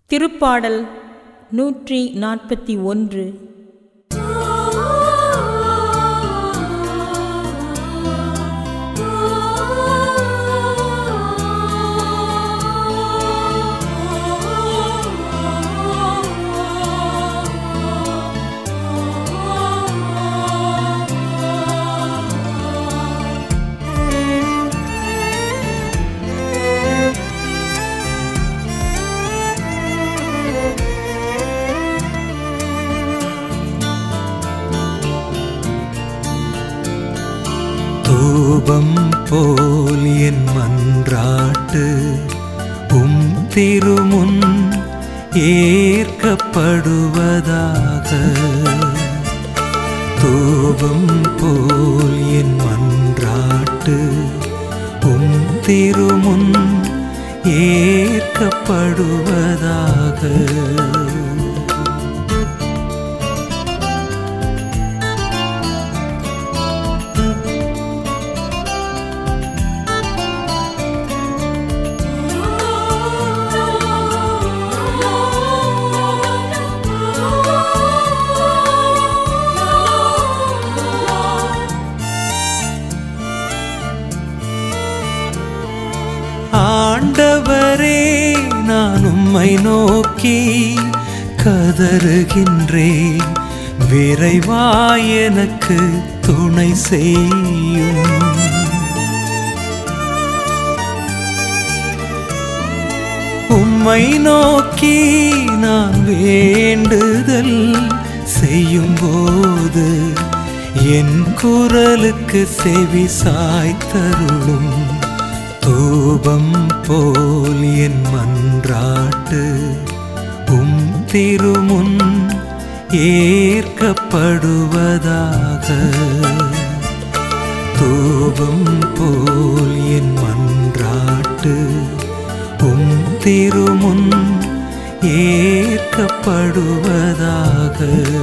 திருப்பாடல் நூற்றி நாற்பத்தி ஒன்று தூபம் போல் என் மன்றாட்டு உம் திருமுன் ஏற்கப்படுவதாக தூபம் போல் என் மன்றாட்டு உம் திருமுன் ஏற்கப்படுவதாக ஆண்டவரே நான் உம்மை நோக்கி கதறுகின்றேன் விரைவாய் எனக்கு துணை செய்யும் உம்மை நோக்கி நான் வேண்டுதல் செய்யும்போது என் குரலுக்கு செவி சாய்த்தருளும் தூபம் போல் என் மன்றாட்டு உம் திருமுன் ஏற்கப்படுவதாக தூபம் போல் என் மன்றாட்டு உம் திருமுன் ஏற்கப்படுவதாக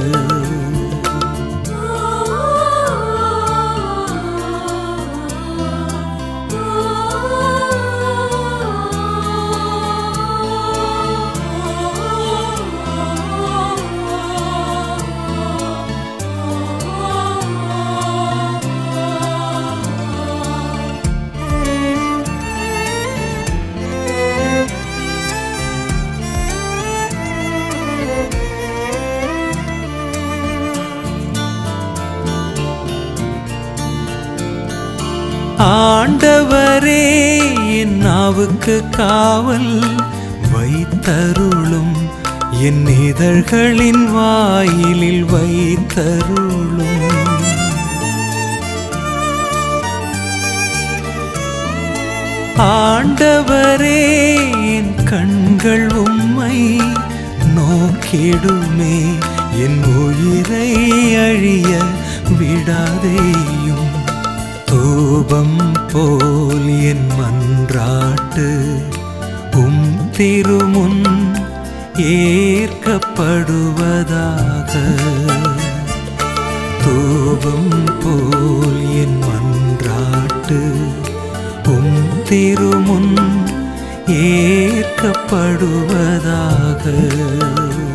ஆண்டவரே என் நாவுக்கு காவல் வைத்தருளும் என் இதழ்களின் வாயிலில் வைத்தருளும் ஆண்டவரே என் கண்கள் உம்மை நோக்கிடுமே என் உயிரை அழிய விடாதேயும் தூபம் போல் என் மன்றாட்டு உம் திருமுன் ஏற்கப்படுவதாக தூபம் போல் என் மன்றாட்டு உம் திருமுன் ஏற்கப்படுவதாக